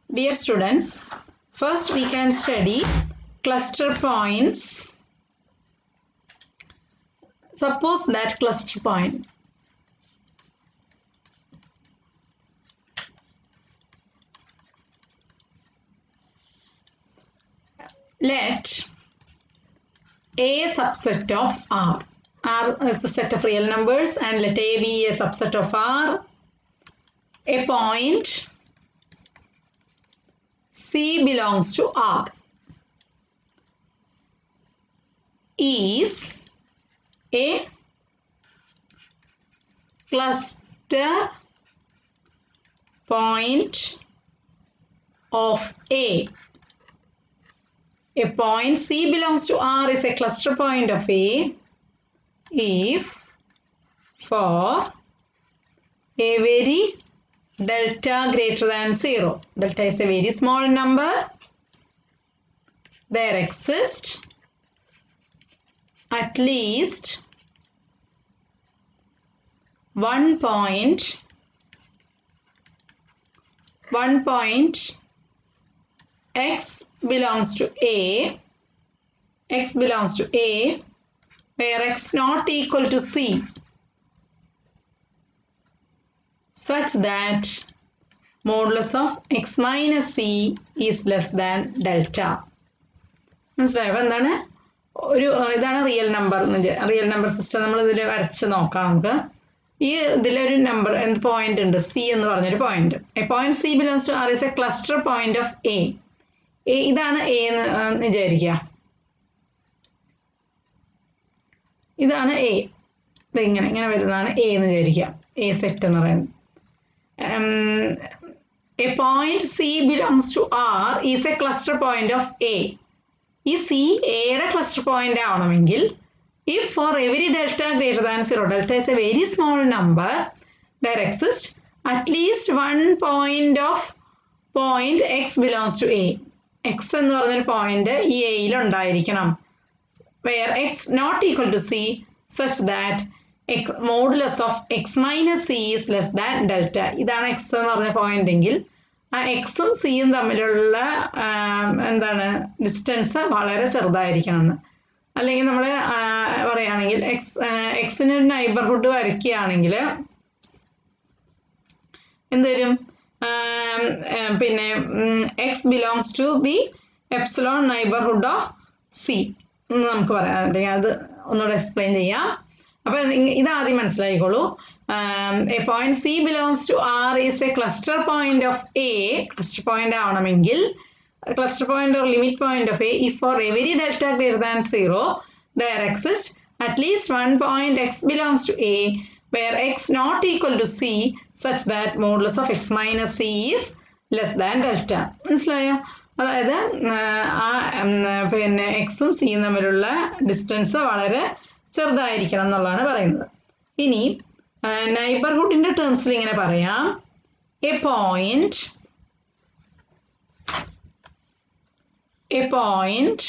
Dear students, first we can study cluster points. Suppose that cluster point let a subset of R. R is the set of real numbers and let A be a subset of R. A point C belongs to R is a cluster point of A. A point C belongs to R is a cluster point of A if for a very delta greater than 0. Delta is a very small number. There exists at least one point one point x belongs to a x belongs to a where x not equal to c such that modulus of x minus c is less than delta മനസ്സിലായോ അപ്പോൾ എന്താണ് ഒരു ഇതാണ് real number real number system നമ്മൾ ഇതിൽ വരച്ച് നോക്കാം നമുക്ക് ഈ ഇതിലൊരു നമ്പർ എന്ത് പോയിന്റ് ഉണ്ട് സി എന്ന് പറഞ്ഞൊരു point a point C belongs to R is a cluster point of A ഇതാണ് എ എന്ന് വിചാരിക്കുക ഇതാണ് എ ഇത് ഇങ്ങനെ ഇങ്ങനെ വരുന്നതാണ് എ എന്ന് വിചാരിക്കുക എ സെറ്റ് എന്ന് പറയുന്നത് a point C belongs to R is a cluster point of A ഈ സി എയുടെ ക്ലസ്റ്റർ പോയിന്റ് ആവണമെങ്കിൽ if for every delta greater than 0 delta is a very small number there exists at least one point of point x belongs to a x എന്ന് പറഞ്ഞൊരു point ഈ എയിൽ ഉണ്ടായിരിക്കണം where x not equal to c such that x modulus of x minus c is less than delta ഇതാണ് x എന്ന് പറഞ്ഞ point എങ്കിൽ ആ എക്സും സിയും തമ്മിലുള്ള എന്താണ് ഡിസ്റ്റൻസ് വളരെ ചെറുതായിരിക്കണം എന്ന് അല്ലെങ്കിൽ നമ്മൾ പറയുകയാണെങ്കിൽ എക്സ് എക്സിന് ഒരു നൈബർഹുഡ് വരയ്ക്കുകയാണെങ്കിൽ എന്തുവരും പിന്നെ X belongs to the epsilon neighbourhood of C എന്ന് നമുക്ക് പറയാം അല്ലെങ്കിൽ അത് ഒന്നുകൂടെ എക്സ്പ്ലെയിൻ ചെയ്യാം അപ്പോൾ ഇത് ആദ്യം മനസ്സിലായിക്കോളൂ a point C belongs to R is a cluster point of A cluster point ആവണമെങ്കിൽ cluster point or limit point of A if for every delta greater than 0 there exists at least one point x belongs to A where x not equal to c such that modulus of x minus c is less than delta മനസ്സിലായോ അതായത് ആ പിന്നെ എക്സും സിയും തമ്മിലുള്ള distance വളരെ ചെറുതായിരിക്കണം എന്നുള്ളതാണ് പറയുന്നത് ഇനി നൈബർഹുഡിൻ്റെ ടേംസിൽ ഇങ്ങനെ പറയാം a point a point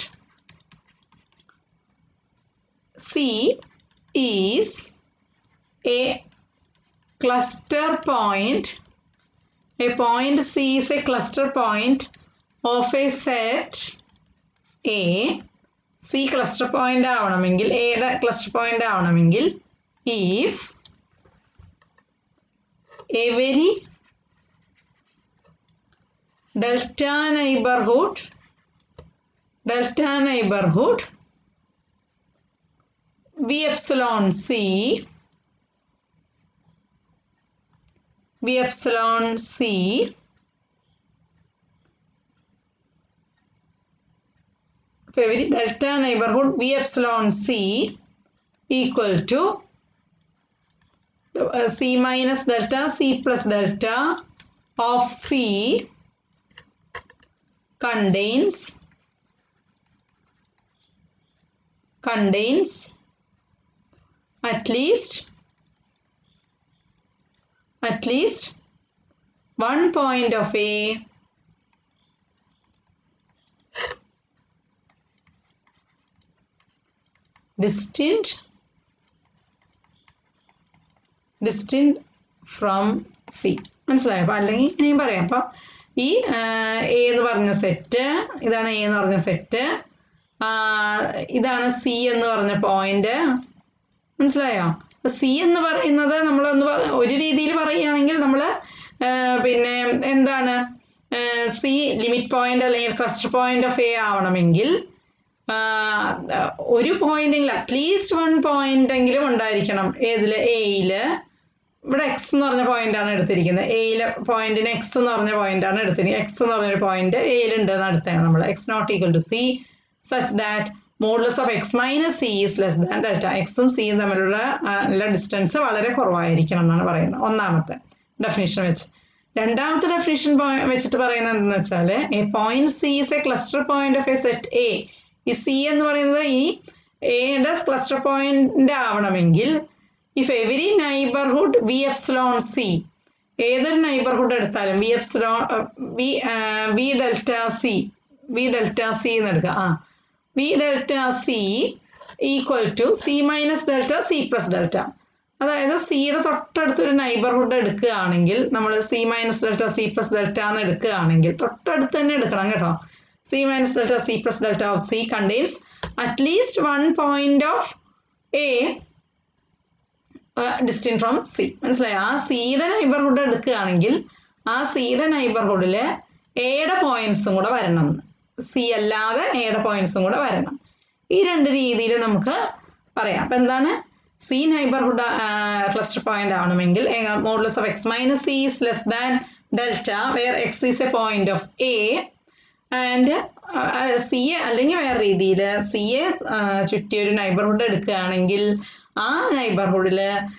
C is a cluster point. A point C is a cluster point of a set A. C cluster point ആവണമെങ്കിൽ എയുടെ ക്ലസ്റ്റർ പോയിന്റ് ആവണമെങ്കിൽ if a very delta neighborhood delta neighborhood v epsilon c v epsilon c for every delta neighborhood v epsilon c equal to uh, c minus delta c plus delta of c contains contains at least at least one point of a distinct distinct from C മനസ്സിലായോ അപ്പോൾ അല്ലെങ്കിൽ ഇനിയും പറയാം അപ്പോൾ ഈ A എന്ന് പറഞ്ഞ set ഇതാണ് എ എന്ന് പറഞ്ഞ സെറ്റ് ഇതാണ് സി എന്ന് പറഞ്ഞ പോയിന്റ് മനസ്സിലായോ സി എന്ന് പറയുന്നത് നമ്മളൊന്ന് പറ- ഒരു രീതിയിൽ പറയുകയാണെങ്കിൽ നമ്മൾ പിന്നെ എന്താണ് സി ലിമിറ്റ് പോയിന്റ് അല്ലെങ്കിൽ ക്ലസ്റ്റർ പോയിന്റ് ഓഫ് എ ആവണമെങ്കിൽ ആ, ഒരു പോയിന്റെങ്കിലും അറ്റ്ലീസ്റ്റ് വൺ പോയിന്റ് എങ്കിലും ഉണ്ടായിരിക്കണം ഏതിൽ എയില് ഇവിടെ എക്സ് എന്ന് പറഞ്ഞ പോയിന്റ് ആണ് എടുത്തിരിക്കുന്നത് എയിലെ പോയിന്റിന് എക്സ് എന്ന് പറഞ്ഞ പോയിന്റ് ആണ് എടുത്തിരിക്കുന്നത് എക്സ് എന്ന് പറഞ്ഞൊരു പോയിന്റ് എയിലുണ്ട് എന്ന് എടുത്താണ് നമ്മൾ X not equal to C such that modulus of X minus C is less than delta എക്സും സിയും തമ്മിലുള്ള ഡിസ്റ്റൻസ് വളരെ കുറവായിരിക്കണം എന്നാണ് പറയുന്നത് ഒന്നാമത്തെ ഡെഫിനിഷൻ വെച്ച് രണ്ടാമത്തെ ഡെഫിനിഷൻ വെച്ചിട്ട് പറയുന്നത് എന്താണെന്ന് വെച്ചാൽ a point C is a cluster point of a set A ഈ സി എന്ന് പറയുന്നത് ഈ എയുടെ ക്ലസ്റ്റർ പോയിന്റ് ആവണമെങ്കിൽ if every neighbourhood V epsilon C ഏതൊരു നൈബർഹുഡ് എടുത്താലും V epsilon V V delta C V delta C എന്ന് എടുക്കുക ആ V delta C equal to C minus delta C plus delta അതായത് സിയുടെ തൊട്ടടുത്തൊരു നൈബർഹുഡ് എടുക്കുകയാണെങ്കിൽ നമ്മൾ C minus delta C plus delta എന്ന് എടുക്കുകയാണെങ്കിൽ തൊട്ടടുത്ത് തന്നെ എടുക്കണം കേട്ടോ C minus delta C plus delta of C contains at least one point of A distinct from C മനസ്സിലായി ആ സിയുടെ നൈബർഹുഡ് എടുക്കുകയാണെങ്കിൽ ആ സിയുടെ നൈബർഹുഡിൽ എയുടെ പോയിന്റ്സും കൂടെ വരണം സി അല്ലാതെ എയുടെ പോയിന്റ്സും കൂടെ വരണം ഈ രണ്ട് രീതിയിൽ നമുക്ക് പറയാം അപ്പം എന്താണ് സി നൈബർഹുഡ് ക്ലസ്റ്റർ പോയിന്റ് ആവണമെങ്കിൽ modulus of X minus C is less than delta where X is a point of A and C A അല്ലെങ്കിൽ വേറെ രീതിയിൽ സി എ ചുറ്റി ഒരു നൈബർഹുഡ് എടുക്കുകയാണെങ്കിൽ ആ നൈബർഹുഡിൽ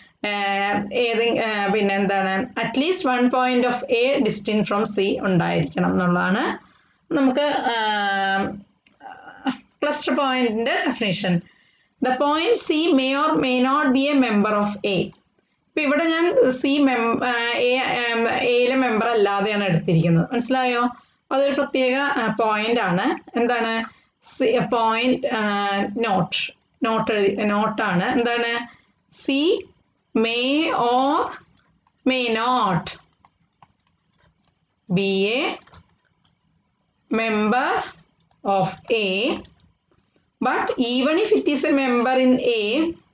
ഏതെ പിന്നെ എന്താണ് at least one point of A distinct from C ഉണ്ടായിരിക്കണം എന്നുള്ളതാണ് നമുക്ക് ക്ലസ്റ്റർ പോയിന്റിന്റെ definition the point C may or may not be a member of A ഇപ്പൊ ഇവിടെ ഞാൻ സി മെം എയിലെ മെമ്പർ അല്ലാതെയാണ് എടുത്തിരിക്കുന്നത് മനസ്സിലായോ അതൊരു പ്രത്യേക പോയിന്റ് ആണ് എന്താണ് സി പോയിന്റ് നോട്ട് നോട്ട് എഴുതി നോട്ടാണ് എന്താണ് C may or may not be a member of A but even if it is a member in A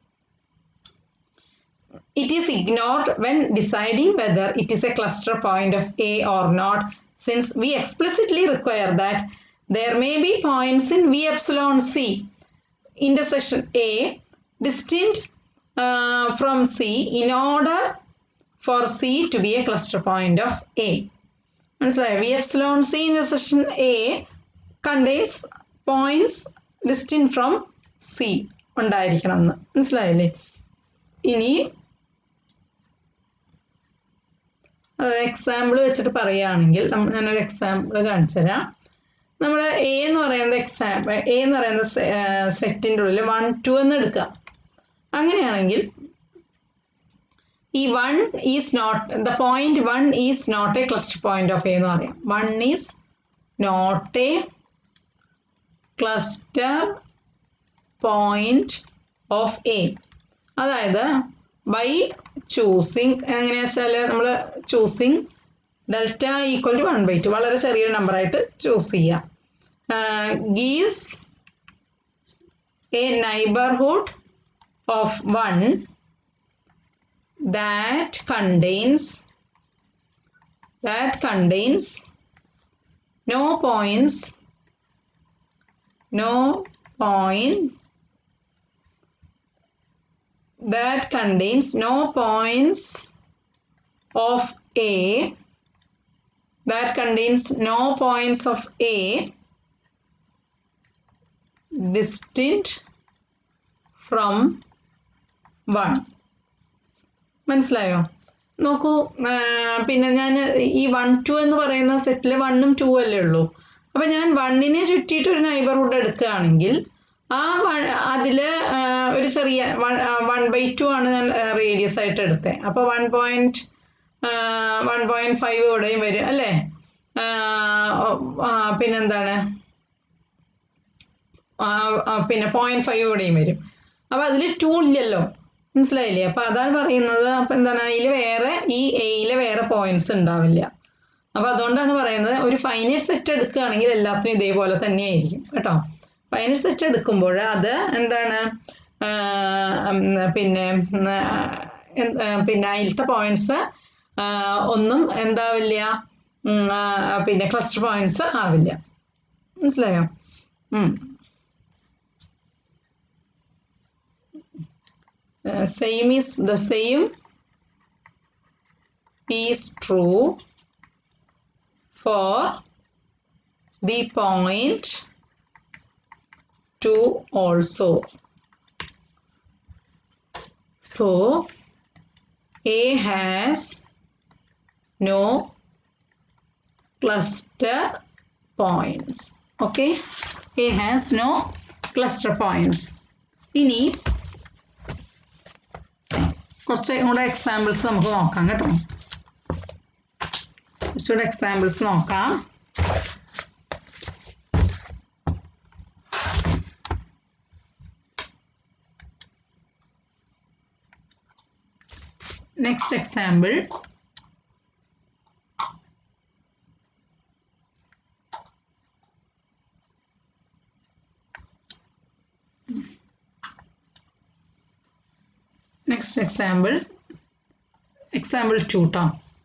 it is ignored when deciding whether it is a cluster point of A or not since we explicitly require that there may be points in V epsilon C intersection A distinct uh, from C in order for C to be a cluster point of A. മനസ്സിലായോ V epsilon C intersection A contains points distinct from C ഉണ്ടായിരിക്കണം എന്ന് മനസ്സിലായില്ലേ ഇനി example വെച്ചിട്ട് പറയുകയാണെങ്കിൽ നമ്മ- ഞാനൊരു example കാണിച്ചു തരാം നമ്മൾ എ എന്ന് പറയുന്നത് എക്സാമ്പിൾ എ എന്ന് പറയുന്ന സെറ്റിൻ്റെ ഉള്ളിൽ വൺ ടു എന്ന് എടുക്കാം അങ്ങനെയാണെങ്കിൽ ഈ one is not the point one is not a cluster point of A എന്ന് പറയാം one is not a cluster point of A അതായത് ബൈ ചൂസിങ് എങ്ങനെയാ വെച്ചാൽ നമ്മൾ choosing delta equal to one by two വളരെ ചെറിയൊരു നമ്പറായിട്ട് ചൂസ് ചെയ്യാം gives a neighbourhood of one that contains that contains no points no point that contains no points of a that contains no points of a distinct from 1 മനസ്സിലായോ നോക്കൂ ആ, പിന്നെ ഞാൻ ഈ വൺ ടു എന്ന് പറയുന്ന സെറ്റിൽ വണ്ണും ടു അല്ലേ ഉള്ളൂ അപ്പം ഞാൻ വണ്ണിനെ ചുറ്റിയിട്ട് ഒരു നൈബർഹുഡ് എടുക്കുകയാണെങ്കിൽ ആ അതിൽ ഒരു ചെറിയ വൺ ബൈ ടു ആണ് ഞാൻ റേഡിയസ് ആയിട്ട് എടുത്തത് അപ്പോൾ one point one point five ഇവിടെയും വരും അല്ലേ ആ, ആ, പിന്നെന്താണ് ആ, ആ, പിന്നെ പോയിന്റ് ഫൈവ് ഇവിടെയും വരും അപ്പൊ അതിൽ ടു ഇല്ലല്ലോ മനസ്സിലായില്ലേ അപ്പൊ അതാണ് പറയുന്നത് അപ്പൊ എന്താണ് അതിൽ വേറെ ഈ എയില് വേറെ പോയിന്റ്സ് ഉണ്ടാവില്ല അപ്പോൾ അതുകൊണ്ടാണ് പറയുന്നത് ഒരു ഫൈനൈറ്റ് സെറ്റ് എടുക്കുകയാണെങ്കിൽ എല്ലാത്തിനും ഇതേപോലെ തന്നെയായിരിക്കും കേട്ടോ ഫൈനൈറ്റ് സെറ്റ് എടുക്കുമ്പോൾ അത് എന്താണ് ആ, ഉം, പിന്നെ ഉം, ആ, എന്ത്- ആ, പിന്നെ അതിലത്തെ പോയിന്റ്സ് ഒന്നും എന്താവില്ല ഉം, ആ, പിന്നെ ക്ലസ്റ്റർ പോയിന്റ്സ് ആവില്ല മനസ്സിലായോ ഉം. Uh, same is the same is true for the point 2 also. So A has no cluster points. Okay, A has no cluster points. ഇനി കുറച്ച് കൂടെ എക്സാമ്പിൾസ് നമുക്ക് നോക്കാം കേട്ടോ കുറച്ചുകൂടെ എക്സാമ്പിൾസ് നോക്കാം next example next example example two ട്ടോ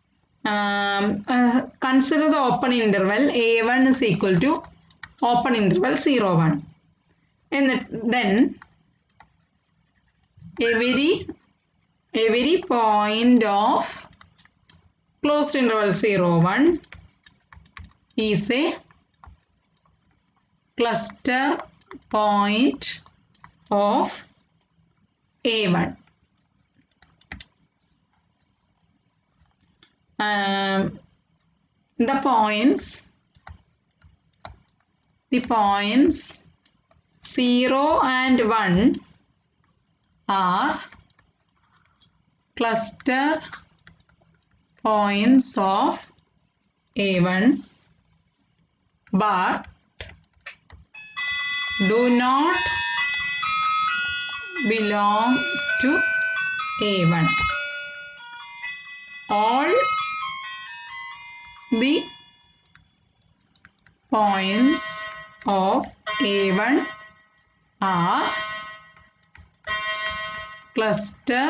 consider the open interval A one is equal to open interval zero one എന്നിട്ട് then every every point of closed interval zero one is a cluster point of A one um, the points the points 0 and 1 are cluster points of a1 but do not belong to a1 all the points of A1 are cluster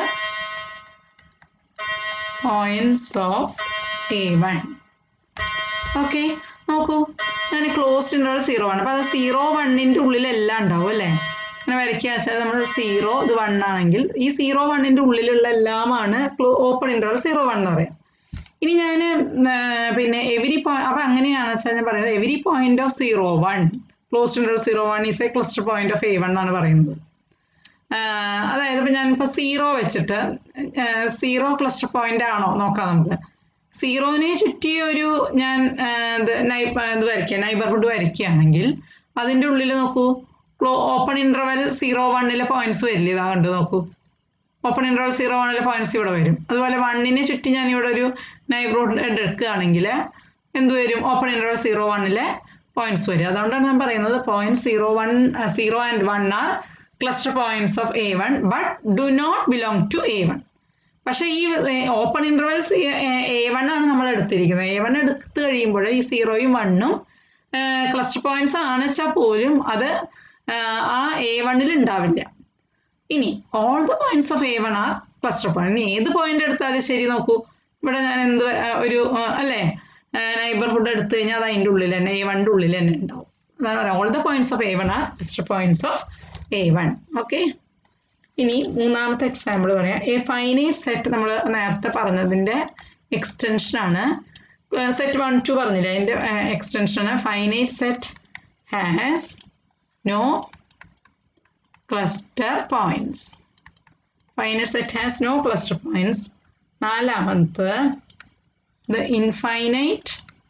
points of A1. Okay നോക്കൂ ഞാൻ closed interval zero ആണ് അപ്പോൾ അത് zero വണ്ണിൻ്റെ ഉള്ളിലെല്ലാം ഉണ്ടാവും അല്ലേ അങ്ങനെ വരയ്ക്കുക വെച്ചാൽ നമ്മൾ സീറോ ഇത് വൺ ആണെങ്കിൽ ഈ സീറോ വണ്ണിൻ്റെ ഉള്ളിലുള്ള എല്ലാമാണ് ഓപ്പൺ ഇൻ്റർവൽ സീറോ വൺ എന്ന് പറയാം ഇനി ഞാൻ പിന്നെ എവരി പോയിന്റ് അപ്പം അങ്ങനെയാണ് വെച്ചാൽ ഞാൻ പറയുന്നത് every point of zero one close interval zero one is a cluster point of A one എന്നാണ് പറയുന്നത് ആഹ് അതായത് ഇപ്പം ഞാനിപ്പോൾ സീറോ വെച്ചിട്ട് സീറോ ക്ലസ്റ്റർ പോയിന്റ് ആണോ നോക്കാം നമുക്ക് സീറോനെ ചുറ്റി ഒരു ഞാൻ ആഹ് ഇത് നൈ ഇത് വരയ്ക്കുക നൈബർഹുഡ് വരയ്ക്കുകയാണെങ്കിൽ അതിൻ്റെ ഉള്ളിൽ നോക്കൂ ക്ലോ ഓപ്പൺ ഇൻ്റർവെൽ സീറോ വണ്ണിലെ പോയിന്റ്സ് വരില്ല ഇതാ കണ്ടു നോക്കൂ ഓപ്പൺ ഇൻ്റർവൽ സീറോ വണ്ണിലെ പോയിന്റ്സ് ഇവിടെ വരും അതുപോലെ വണ്ണിനെ ചുറ്റി ഞാൻ ഇവിടെ ഒരു നൈബ്രോഡ് എടുക്കുകയാണെങ്കിൽ എന്ത് വരും ഓപ്പൺ ഇൻ്റർവൽ സീറോ വണ്ണിലെ പോയിന്റ്സ് വരും അതുകൊണ്ടാണ് ഞാൻ പറയുന്നത് point zero one zero and one are cluster points of A one but do not belong to A one പക്ഷേ ഈ ഓപ്പൺ ഇൻ്റർവെൽസ് എ വൺ ആണ് നമ്മൾ എടുത്തിരിക്കുന്നത് എ വൺ എടുത്തു കഴിയുമ്പോൾ ഈ സീറോയും വണ്ണും ക്ലസ്റ്റർ പോയിന്റ്സ് ആണ് വെച്ചാൽ പോലും അത് ആ എ വണ്ണിൽ ഉണ്ടാവില്ല ഇനി all the points of A one are cluster point ഇനി ഏത് പോയിന്റ് എടുത്താലും ശരി നോക്കൂ ഇവിടെ ഞാൻ എന്ത് ആ, ഒരു ആ, അല്ലേ നൈബർഹുഡ് എടുത്തു കഴിഞ്ഞാൽ അത് അതിൻ്റെ ഉള്ളിൽ തന്നെ എ വണ്ണിൻ്റെ ഉള്ളിൽ തന്നെ ഉണ്ടാവും അതാണ് പറയുക all the points of A one are cluster points of A one okay ഇനി മൂന്നാമത്തെ എക്സാമ്പിൾ പറയാം എ ഫൈനൈറ്റ് സെറ്റ് നമ്മൾ നേരത്തെ പറഞ്ഞതിൻ്റെ എക്സ്റ്റൻഷനാണ് സെറ്റ് വൺ ടു പറഞ്ഞില്ലേ അതിൻ്റെ എക്സ്റ്റൻഷനാണ് finite set has no cluster points finite set has no cluster points നാലാമത് the infinite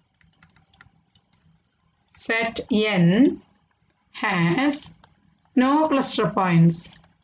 set N has no cluster points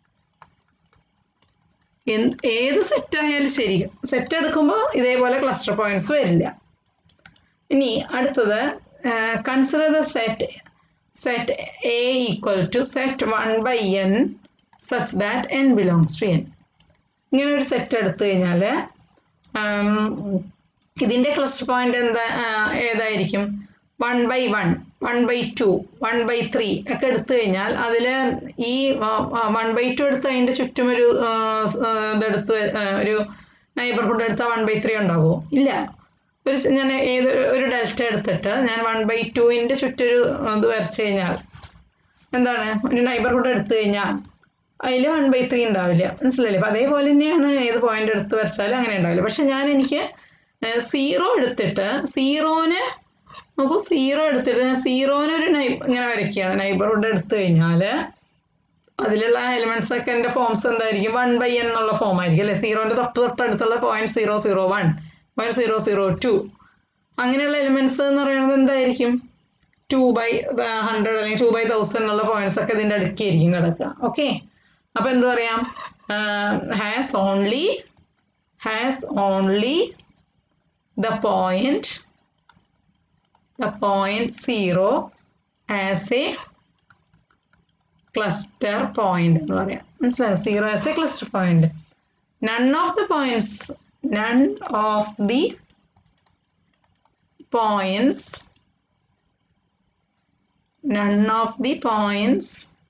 ഏത് സെറ്റ് ആയാലും ശരി സെറ്റ് എടുക്കുമ്പോൾ ഇതേപോലെ ക്ലസ്റ്റർ പോയിന്റ്സ് വരില്ല ഇനി അടുത്തത് consider the set set A equal to set one by N such that N belongs to N ഇങ്ങനെ ഒരു സെറ്റ് എടുത്തു കഴിഞ്ഞാൽ ഇതിൻ്റെ ക്ലസ്റ്റർ പോയിന്റ് എന്താ ആ, ഏതായിരിക്കും one by one one by two one by three ഒക്കെ എടുത്തു കഴിഞ്ഞാൽ അതിൽ ഈ വൺ ബൈ ടു എടുത്ത് അതിൻ്റെ ചുറ്റും ഒരു ആ, സ്- ആ, ഇതെടുത്ത് വ- ആ, ഒരു നൈബർഹുഡ് എടുത്താൽ വൺ ബൈ ത്രീ ഉണ്ടാകുമോ ഇല്ല ഒരു സ- ഞാൻ ഏത് ഒരു ഡെൽറ്റ എടുത്തിട്ട് ഞാൻ വൺ ബൈ ടുവിൻ്റെ ചുറ്റൊരു ഇത് വരച്ച് കഴിഞ്ഞാൽ എന്താണ് ഒരു നൈബർഹുഡ് എടുത്തു കഴിഞ്ഞാൽ അതിൽ വൺ ബൈ ത്രീ ഉണ്ടാവില്ല മനസ്സിലായില്ലേ അപ്പം അതേപോലെ തന്നെയാണ് ഏത് പോയിന്റ് എടുത്ത് വരച്ചാലും അങ്ങനെ ഉണ്ടാവില്ല പക്ഷെ ഞാൻ എനിക്ക് സീറോ എടുത്തിട്ട് സീറോന് നോക്കൂ സീറോ എടുത്തിട്ട് ഞാൻ സീറോന് ഒരു നൈ ഇങ്ങനെ വരയ്ക്കുകയാണ് നൈബർഹുഡ് എടുത്തു കഴിഞ്ഞാൽ അതിലുള്ള എലിമെന്റ്സ് ഒക്കെ എൻ്റെ ഫോംസ് എന്തായിരിക്കും വൺ ബൈ എൻ എന്നുള്ള ഫോം ആയിരിക്കും അല്ലേ സീറോൻ്റെ തൊട്ട് തൊട്ടടുത്തുള്ള point zero zero one point zero zero two അങ്ങനെയുള്ള എലിമെന്റ്സ് എന്ന് പറയുന്നത് എന്തായിരിക്കും ടു ബൈ ഹൺഡ്രഡ് അല്ലെങ്കിൽ ടു ബൈ തൗസൻഡ് എന്നുള്ള പോയിന്റ്സ് ഒക്കെ ഇതിൻ്റെ അടുക്കിയായിരിക്കും കിടക്കുക ഓക്കെ അപ്പോൾ എന്ത് പറയാം has only has only the point the point zero as a cluster point എന്ന് പറയാം മനസ്സിലായോ zero as a cluster point none of the points none of the points none of the points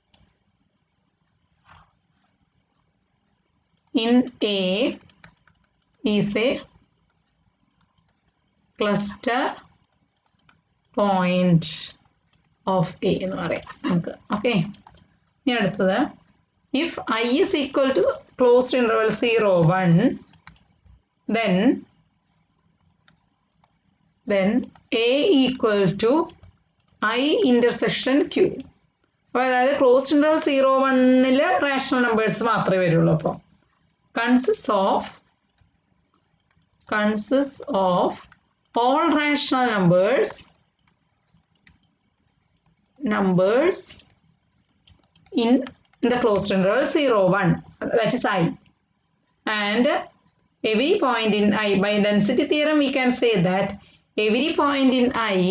in A is a cluster point of A എന്ന് പറയാം നമുക്ക് okay ഇനി അടുത്തത് if I is equal to closed interval zero one then then A equal to I intersection Q. അപ്പോൾ അതായത് closed interval zero വണ്ണിൽ rational numbers മാത്രമേ വരുള്ളൂ അപ്പോൾ consist of consist of all rational numbers numbers in the closed interval 0 1 that is i and every point in i by density theorem we can say that every point in i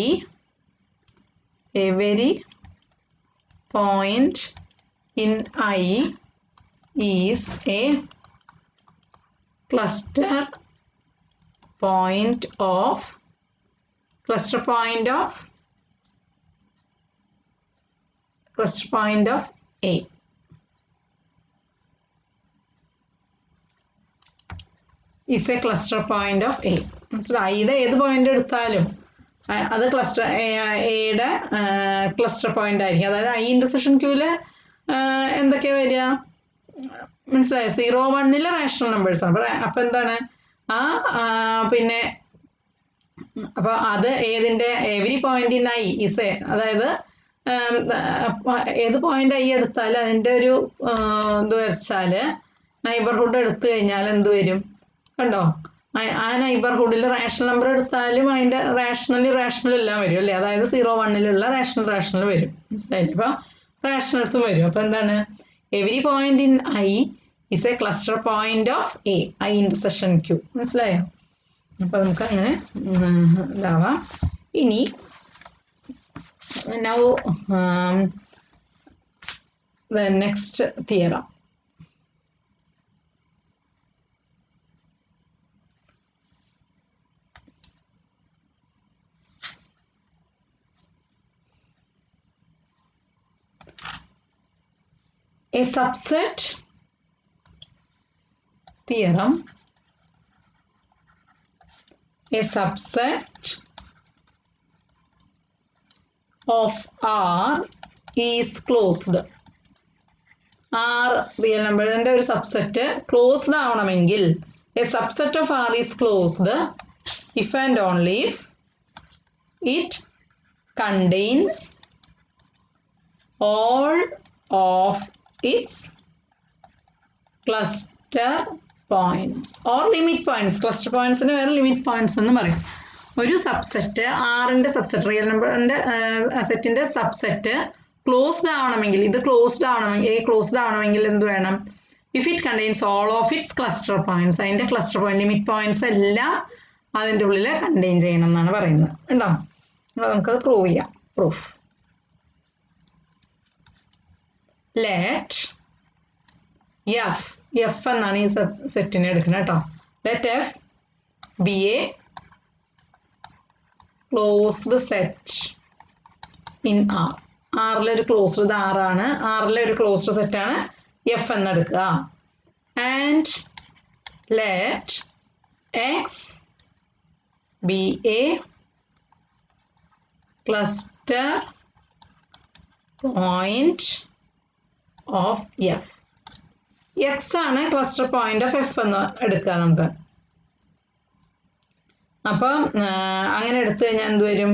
every point in i is a cluster point of cluster point of cluster point of a is a cluster point of a മനസ്സിലായി ഐയുടെ ഏത് പോയിന്റ് എടുത്താലും ആ, അത് cluster എയുടെ cluster point ആയിരിക്കും അതായത് ഐ ഇന്റർസെക്ഷൻ ക്യൂല് എന്തൊക്കെയാ വരിക മനസ്സിലായോ സീറോ വണ്ണിലെ റാഷണൽ നമ്പേഴ്സ് ആണ് അപ്പൊ അപ്പൊ എന്താണ് ആ ആ, പിന്നെ അപ്പൊ അത് ഏതിന്റെ every point in I is a അതായത് ഉം, അപ്പൊ ഏത് പോയിന്റ് ഐ എടുത്താലും അതിന്റെ ഒരു ആ, ഇത് വരച്ചാല് നൈബർഹുഡ് എടുത്തു കഴിഞ്ഞാൽ എന്ത് വരും കണ്ടോ ആ- ആ നൈബർഹുഡിൽ റാഷണൽ നമ്പർ എടുത്താലും അതിന്റെ റാഷണൽ റാഷണൽ എല്ലാം വരും അല്ലേ അതായത് സീറോ വണ്ണിലുള്ള റാഷണൽ റാഷണൽ വരും മനസ്സിലായില്ലേ അപ്പൊ റാഷണൽസും വരും അപ്പൊ എന്താണ് every point in I is a cluster point of A I intersection Q മനസ്സിലായോ അപ്പൊ നമുക്ക് അങ്ങനെ ഉം, ഇതാവാം ഇനി now the next theorem a subset theorem a subset of R is closed. R real നമ്പറിന്റെ ഒരു സബ്സെറ്റ് ക്ലോസ്ഡ് ആവണമെങ്കിൽ a subset of R is closed if and only if it contains all of its cluster points or limit points cluster പോയിന്റ്സിന് വേറെ limit points എന്ന് പറയും ഒരു subset ആറിന്റെ subset real നമ്പറിന്റെ സെറ്റിന്റെ സബ്സെറ്റ് ക്ലോസ്ഡ് ആവണമെങ്കിൽ ഇത് ക്ലോസ്ഡ് ആവണമെങ്കിൽ എ ക്ലോസ്ഡ് ആവണമെങ്കിൽ എന്ത് വേണം if it contains all of its cluster points അതിന്റെ ക്ലസ്റ്റർ പോയിന്റ് ലിമിറ്റ് പോയിന്റ്സ് എല്ലാം അതിൻ്റെ ഉള്ളിൽ കണ്ടെയ്ൻ ചെയ്യണം എന്നാണ് പറയുന്നത് ഉണ്ടോ അപ്പോൾ നമുക്കത് പ്രൂവ് ചെയ്യാം പ്രൂഫ് ലെറ്റ് എഫ് എഫ് എന്നാണ് ഈ സെറ്റിനെ എടുക്കുന്നത് കേട്ടോ let F be a closed set in R ആറിലൊരു ക്ലോസ്ഡ് ഇത് ആറാണ് ആറിലെ ഒരു ക്ലോസ്ഡ് സെറ്റാണ് എഫ് എന്നെടുക്കുക and let X be a cluster point of F X ആണ് ക്ലസ്റ്റർ പോയിന്റ് ഓഫ് എഫ് എന്ന് എടുക്കുക നമുക്ക് അപ്പം അങ്ങനെ എടുത്തു കഴിഞ്ഞാൽ എന്ത് വരും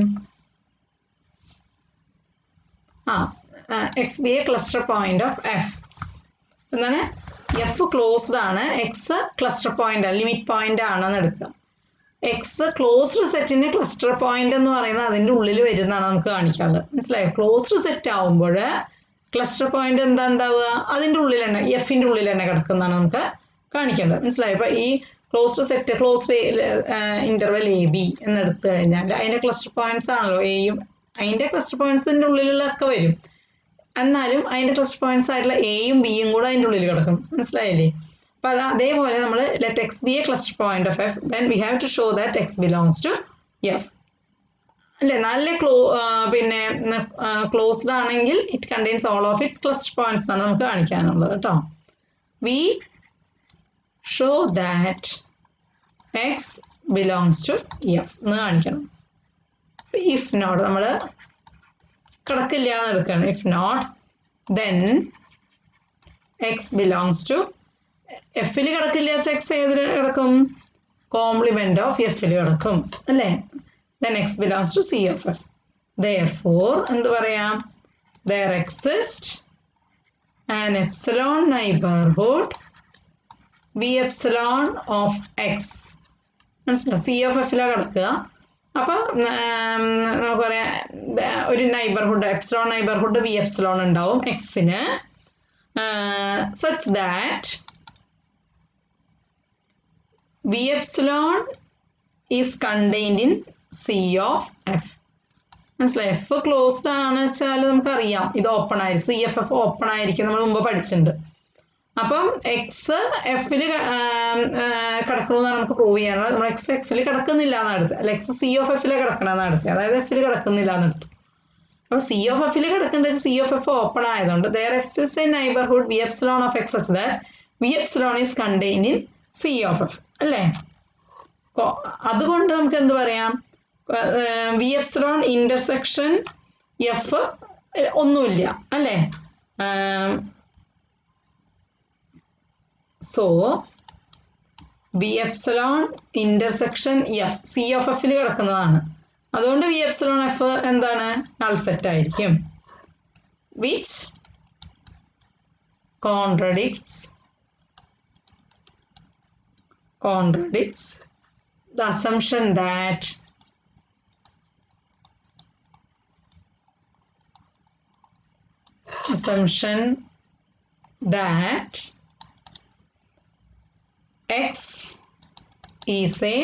ആ X be a cluster point of F എന്താണ് എഫ് ക്ലോസ്ഡ് ആണ് X cluster point limit point ആണെന്ന് എടുക്കുക എക്സ് ക്ലോസ്ഡ് സെറ്റിന്റെ ക്ലസ്റ്റർ പോയിന്റ് എന്ന് പറയുന്നത് അതിൻ്റെ ഉള്ളിൽ വരുന്നതാണ് നമുക്ക് കാണിക്കാനുള്ളത് മനസ്സിലായോ ക്ലോസ്ഡ് സെറ്റ് ആവുമ്പോൾ ക്ലസ്റ്റർ പോയിന്റ് എന്താ ഉണ്ടാവുക അതിൻ്റെ ഉള്ളിൽ തന്നെ എഫിൻ്റെ ഉള്ളിൽ തന്നെ കിടക്കുന്നതാണ് നമുക്ക് കാണിക്കേണ്ടത് മനസ്സിലായോ അപ്പോൾ ഈ closed set closed interval A B എന്നെടുത്തു കഴിഞ്ഞാൽ അതിൻ്റെ ക്ലസ്റ്റർ പോയിന്റ്സ് ആണല്ലോ എയും അതിൻ്റെ ക്ലസ്റ്റർ പോയിന്റ്സിൻ്റെ ഉള്ളിലുള്ളതൊക്കെ വരും എന്നാലും അതിൻ്റെ ക്ലസ്റ്റർ പോയിന്റ്സ് ആയിട്ടുള്ള എയും ബിയും കൂടെ അതിൻ്റെ ഉള്ളിൽ കിടക്കും മനസ്സിലായില്ലേ അപ്പോൾ അത് അതേപോലെ നമ്മൾ let X be a cluster point of F then we have to show that X belongs to F അല്ലേ നല്ല ക്ലോ പിന്നെ ക്ലോസ്ഡ് ആണെങ്കിൽ it contains all of its cluster points എന്നാണ് നമുക്ക് കാണിക്കാനുള്ളത് കേട്ടോ we show that X belongs to F എന്ന് കാണിക്കണം ഇഫ് നോട്ട് നമ്മൾ കിടക്കില്ല എന്ന് എടുക്കുകയാണ് if not then X belongs to എഫിൽ കിടക്കില്ല എക്സ് ഏതിൽ കിടക്കും കോംപ്ലിമെന്റ് ഓഫ് എഫിൽ കിടക്കും അല്ലേ then X belongs to C of F therefore എന്ത് പറയാം there exist an epsilon neighbourhood V epsilon of X മനസ്സിലാവും സി ഓഫ് എഫിലാണ് കിടക്കുക അപ്പോൾ നമുക്ക് പറയാം ഒരു neighbourhood epsilon neighbourhood V epsilon ഉണ്ടാവും എക്സിന് such that V epsilon is contained in C of F മനസ്സിലായി എഫ് ക്ലോസ്ഡ് ആണ് വെച്ചാൽ നമുക്കറിയാം ഇത് ഓപ്പൺ ആയിരിക്കും സി എഫ് എഫ് ഓപ്പൺ ആയിരിക്കും നമ്മൾ മുമ്പ് പഠിച്ചിട്ടുണ്ട് അപ്പം എക്സ് എഫിൽ കിടക്കണമെന്നാണ് നമുക്ക് പ്രൂവ് ചെയ്യാനുള്ളത് നമ്മൾ എക്സ് എഫിൽ കിടക്കുന്നില്ല എന്നാണ് എടുത്തത് അല്ല എക്സ് സി ഓഫ് എഫിൽ കിടക്കണമെന്നാണ് എടുത്തത് അതായത് എഫിൽ കിടക്കുന്നില്ല എന്ന് എടുത്തു അപ്പോൾ സി ഓഫ് എഫിൽ കിടക്കേണ്ടത് സി ഓഫ് എഫ് ഓപ്പൺ ആയതുകൊണ്ട് there exist a neighbourhood V epsilon of X such that V epsilon is contained in C of F അല്ലേ അതുകൊണ്ട് നമുക്ക് എന്ത് പറയാം വി എപ്സിലോൺ ഇന്റർസെക്ഷൻ എഫ് ഒന്നുമില്ല അല്ലേ so V epsilon intersection F C of എഫിൽ കിടക്കുന്നതാണ് അതുകൊണ്ട് വി എപ്സലോൺ എഫ് എന്താണ് നൾ സെറ്റ് ആയിരിക്കും which contradicts contradicts the assumption that assumption that x is a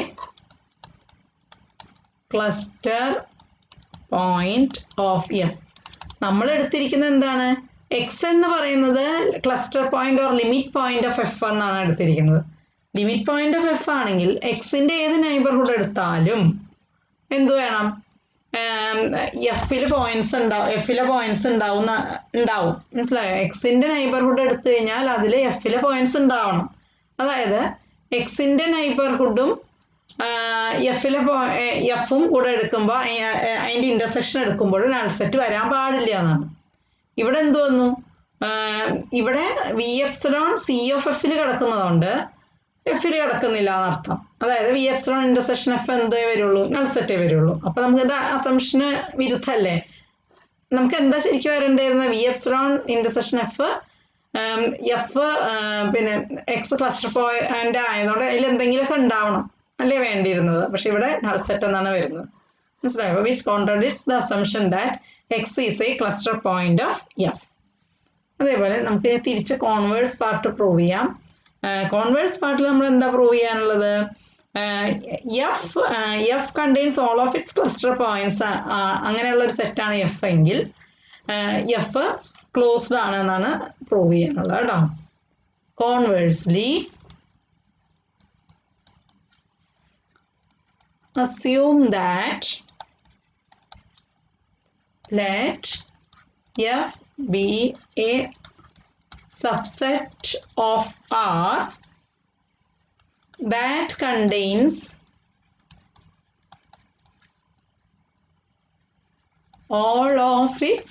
cluster point of f നമ്മൾ എടുത്തിരിക്കുന്നത് എന്താണ് എക്സ് എന്ന് പറയുന്നത് cluster point or limit point of F എന്നാണ് എടുത്തിരിക്കുന്നത് ലിമിറ്റ് പോയിന്റ് ഓഫ് എഫ് ആണെങ്കിൽ എക്സിന്റെ ഏത് നൈബർഹുഡ് എടുത്താലും എന്തു വേണം എഫിൽ പോയിന്റ്സ് ഉണ്ടാവും എഫിലെ പോയിന്റ്സ് ഉണ്ടാവും ഉണ്ടാവും മനസ്സിലായോ എക്സിന്റെ നൈബർഹുഡ് എടുത്തു കഴിഞ്ഞാൽ അതിൽ എഫിലെ പോയിന്റ്സ് ഉണ്ടാവണം അതായത് എക്സിന്റെ നൈബർഹുഡും എഫിലെ എഫും കൂടെ എടുക്കുമ്പോൾ അതിന്റെ ഇന്റർസെക്ഷൻ എടുക്കുമ്പോൾ നൾ സെറ്റ് വരാൻ പാടില്ല എന്നാണ് ഇവിടെ എന്ത് വന്നു ഇവിടെ വി എഫ്സലോൺ സി ഓഫ് എഫിൽ കിടക്കുന്നതുകൊണ്ട് എഫിൽ കിടക്കുന്നില്ല എന്നർത്ഥം അതായത് വി എപ്സിലോൺ ഇന്റർസെക്ഷൻ എഫ് എന്തേ വരുള്ളൂ നൾ സെറ്റേ വരുള്ളൂ അപ്പൊ നമുക്ക് ഇത് അസംഷന് വിരുദ്ധല്ലേ നമുക്ക് എന്താ ശരിക്കും വരേണ്ടിയിരുന്നത് V epsilon intersection F F പിന്നെ എക്സ് ക്ലസ്റ്റർ പോയിന്റ് ആയതുകൊണ്ട് അതിൽ എന്തെങ്കിലുമൊക്കെ ഉണ്ടാവണം അല്ലേ വേണ്ടിയിരുന്നത് പക്ഷെ ഇവിടെ നൾ സെറ്റ് എന്നാണ് വരുന്നത് മനസ്സിലായോ which contradicts the assumption that X is a cluster point of F അതേപോലെ നമുക്ക് തിരിച്ച് കോൺവേഴ്സ് പാർട്ട് പ്രൂവ് ചെയ്യാം കോൺവേഴ്സ് പാർട്ടിൽ നമ്മൾ എന്താ പ്രൂവ് ചെയ്യാനുള്ളത് F F contains all of its cluster points അങ്ങനെയുള്ള ഒരു സെറ്റാണ് എഫ് എങ്കിൽ എഫ് ക്ലോസ്ഡ് ആണ് എന്നാണ് പ്രൂവ് ചെയ്യാനുള്ളത് കേട്ടോ conversely assume that let f be a subset of R that contains all of its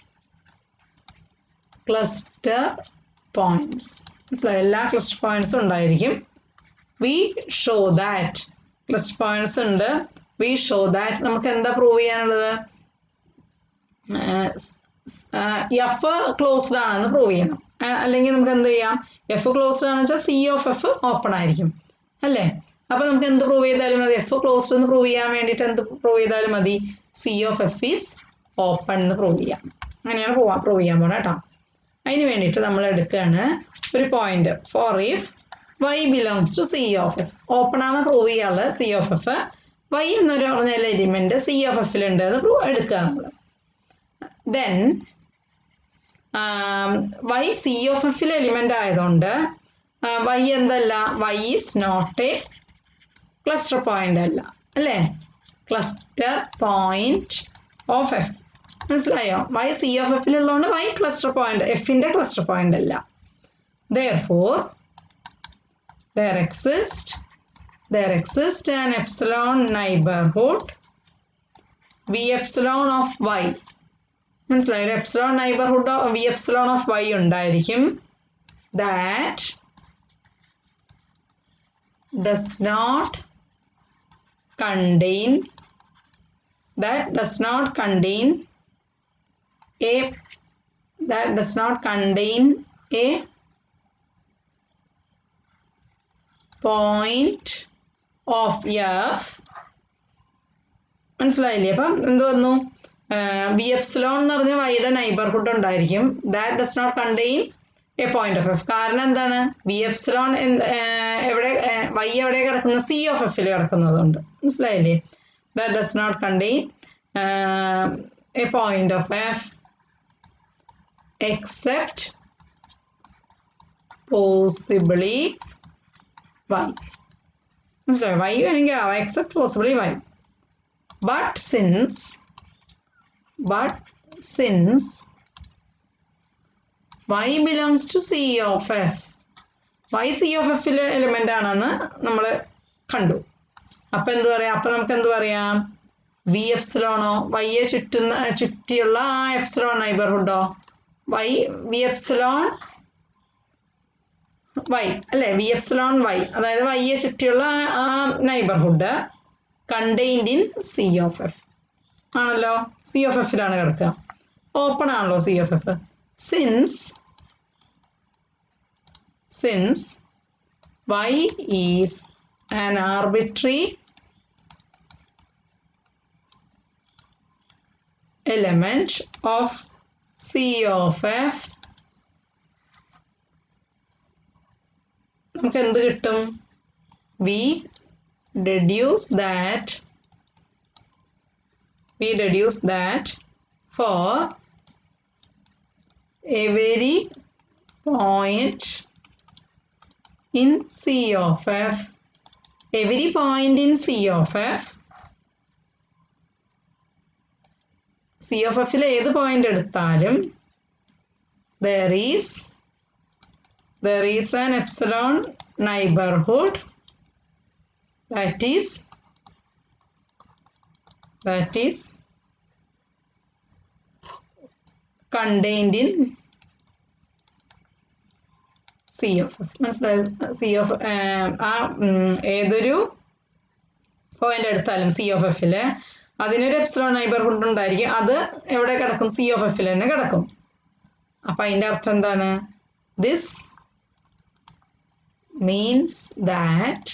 cluster points മനസ്സിലായോ എല്ലാ ക്ലസ്റ്റർ പോയിന്റ്സും ഉണ്ടായിരിക്കും we show that cluster points ഉണ്ട് വി ഷോ ദാറ്റ് നമുക്ക് എന്താ പ്രൂവ് ചെയ്യാനുള്ളത് എഫ് ക്ലോസ്ഡ് ആണെന്ന് പ്രൂവ് ചെയ്യണം ആ, അല്ലെങ്കിൽ നമുക്ക് എന്ത് ചെയ്യാം എഫ് ക്ലോസ്ഡ് ആണെന്ന് വെച്ചാൽ സി ഓഫ് എഫ് ഓപ്പൺ ആയിരിക്കും അല്ലേ അപ്പൊ നമുക്ക് എന്ത് പ്രൂവ് ചെയ്താലും മതി എഫ് ക്ലോസ്ഡ് എന്ന് പ്രൂവ് ചെയ്യാൻ വേണ്ടിയിട്ട് എന്ത് പ്രൂവ് ചെയ്താലും മതി C of F is open എന്ന് പ്രൂവ് ചെയ്യാം അങ്ങനെയാണ് പോവാൻ പ്രൂവ് ചെയ്യാൻ പോണേ കേട്ടോ അതിന് വേണ്ടിയിട്ട് നമ്മൾ എടുക്കുകയാണ് ഒരു point for if Y belongs to C of F open ആണ് പ്രൂവ് ചെയ്യാനുള്ളത് സി ഓഫ് എഫ് വൈ എന്നൊരു പറഞ്ഞ എലിമെന്റ് സി ഓഫ് എഫിലുണ്ട് എന്ന് പ്രൂവ് എടുക്കുക നമ്മൾ ദെൻ വൈ സി ഓഫ് എഫിൽ എലിമെന്റ് ആയതുകൊണ്ട് വൈ എന്തല്ല Y is not a cluster point അല്ല അല്ലേ ക്ലസ്റ്റർ പോയിന്റ് ഓഫ് എഫ് മനസ്സിലായോ വൈ സി ഓഫ് എഫിലുള്ളതുകൊണ്ട് വൈ ക്ലസ്റ്റർ പോയിന്റ് എഫിന്റെ ക്ലസ്റ്റർ പോയിന്റ് അല്ല therefore there exist there exist an epsilon neighbourhood V epsilon of Y മനസ്സിലായോ epsilon neighbourhood V epsilon of Y ഉണ്ടായിരിക്കും that does not contain that does not contain a that does not contain a point of f മനസ്സിലായില്ലേ അപ്പം എന്ത് വന്നു V epsilon എന്ന് പറഞ്ഞ വൈയുടെ neighbourhood ഉണ്ടായിരിക്കും that does not contain a point of F കാരണം എന്താണ് വി എപ്സിലോൺ എവിടെ വൈ എവിടെ കിടക്കുന്ന സി ഓഫ് എഫിൽ കിടക്കുന്നതുകൊണ്ട് മനസ്സിലായില്ലേ that does not contain a point of F except possibly Y മനസ്സിലായോ വൈ വേണമെങ്കിൽ ആവാം except possibly Y but since but since y belongs to c of f y c of f ലെ element ആണെന്ന് നമ്മൾ കണ്ടു അപ്പൊ എന്ത് പറയാം അപ്പൊ നമുക്ക് എന്ത് പറയാം വി എപ്സിലോണോ വൈയെ ചുറ്റുന്ന ചുറ്റിയുള്ള ആ എപ്സിലോൺ നൈബർഹുഡോ വൈ വി എപ്സിലോൺ വൈ അല്ലെ വി എപ്സിലോൺ വൈ അതായത് വൈയെ ചുറ്റിയുള്ള ആ neighbourhood contained in C of F ആണല്ലോ സി ഓഫ് എഫിലാണ് കിടക്കുക ഓപ്പൺ ആണല്ലോ C of F since since Y is an arbitrary element of C of F നമുക്ക് എന്ത് കിട്ടും we deduce that we deduce that for a very point in C of f every point in C of f C of എഫിൽ ഏത് പോയിന്റ് എടുത്താലും there is there is an epsilon neighbourhood that is that is contained in C of F മനസ്സിലായോ C of ആ ഏതൊരു point എടുത്താലും C of എഫില് അതിനൊരു epsilon neighbourhood ഉണ്ടായിരിക്കും അത് എവിടെ കിടക്കും സി ഓഫ് എഫിൽ തന്നെ കിടക്കും അപ്പൊ അതിന്റെ അർത്ഥം എന്താണ് this means that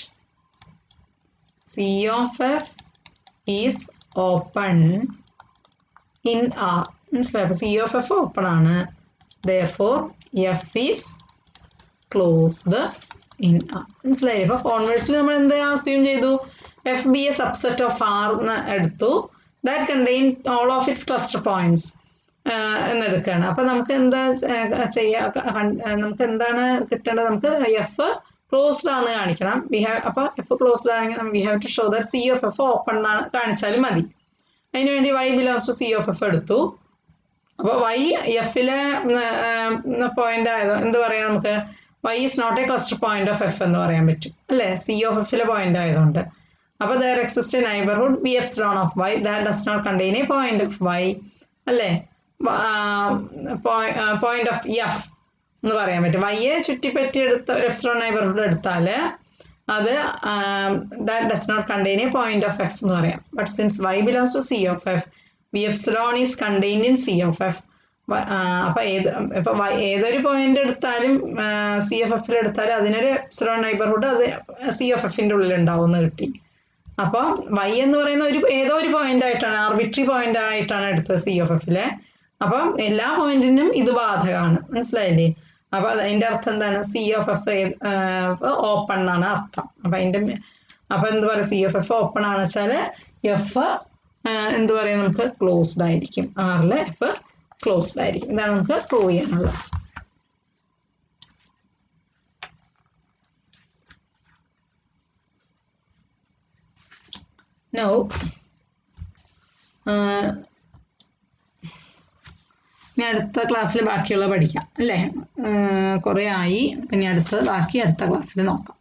C of f is open in R. മനസ്സിലായി അപ്പോൾ സി ഓഫ് എഫ് ഓപ്പൺ ആണ് ദോർ F is closed in R മനസ്സിലായി അപ്പോൾ കോൺവേഴ്സിൽ നമ്മൾ എന്ത് അസ്യൂം ചെയ്തു F be a subset of R എന്ന് എടുത്തു that contain all of its cluster points എന്നെടുക്കുകയാണ് അപ്പോൾ നമുക്ക് എന്താ ചെയ്യാ നമുക്ക് എന്താണ് കിട്ടേണ്ടത് നമുക്ക് എഫ് ക്ലോസ്ഡ് ആണെന്ന് കാണിക്കണം വി ഹാവ് അപ്പോൾ എഫ് ക്ലോസ്ഡ് ആണെങ്കിൽ we have to show that C of F open എന്നാണ് കാണിച്ചാലും മതി അതിന് വേണ്ടി Y belongs to C of F എടുത്തു അപ്പോൾ വൈ എഫിലെ പോയിന്റ് ആയത് എന്ത് പറയാം നമുക്ക് Y is not a cluster point of F എന്ന് പറയാൻ പറ്റും അല്ലേ സി ഓഫ് എഫിലെ പോയിന്റ് ആയതുകൊണ്ട് അപ്പോൾ there exist a neighbourhood B epsilon of Y that does not contain a point of Y അല്ലേ പോയിന്റ് ഓഫ് എഫ് എന്ന് പറയാൻ പറ്റും വൈയെ ചുറ്റിപ്പറ്റി എടുത്ത ഒരു എപ്സിലോൺ നൈബർഹുഡ് എടുത്താൽ അത് that does not contain a point of F എന്ന് പറയാം but since Y belongs to C of F V epsilon is contained in C of F അപ്പോൾ ഏത് ഇപ്പോൾ ഏതൊരു പോയിന്റ് എടുത്താലും സി എഫ് എഫിൽ എടുത്താലും അതിനൊരു എപ്സിലോൺ നൈബർഹുഡ് അത് സി എഫ് എഫിൻ്റെ ഉള്ളിൽ ഉണ്ടാവും കിട്ടി അപ്പോൾ വൈ എന്ന് പറയുന്ന ഒരു ഏതോ ഒരു പോയിന്റ് ആയിട്ടാണ് ആർബിട്രറി പോയിന്റ് ആയിട്ടാണ് എടുത്തത് സി എഫ് എഫിലെ അപ്പം എല്ലാ പോയിന്റിനും ഇത് ബാധകമാണ് മനസ്സിലായില്ലേ അപ്പോൾ അതിൻ്റെ അർത്ഥം എന്താണ് സി എഫ് എഫ് ഓപ്പൺ എന്നാണ് അർത്ഥം അപ്പം അതിൻ്റെ അപ്പം എന്ത് പറയുക സി എഫ് എഫ് ഓപ്പൺ ആണ് വെച്ചാൽ എഫ് എന്ത് പറയുക നമുക്ക് ക്ലോസ്ഡ് ആയിരിക്കും ആറിൽ എഫ് ക്ലോസ്ഡ് ആയിരിക്കും ഇതാണ് നമുക്ക് പ്രൂവ് ചെയ്യാനുള്ളത് നോ ഇനി അടുത്ത ക്ലാസ്സിൽ ബാക്കിയുള്ള പഠിക്കാം അല്ലേ കുറേ ആയി പിന്നെ അടുത്ത ബാക്കി അടുത്ത ക്ലാസ്സിൽ നോക്കാം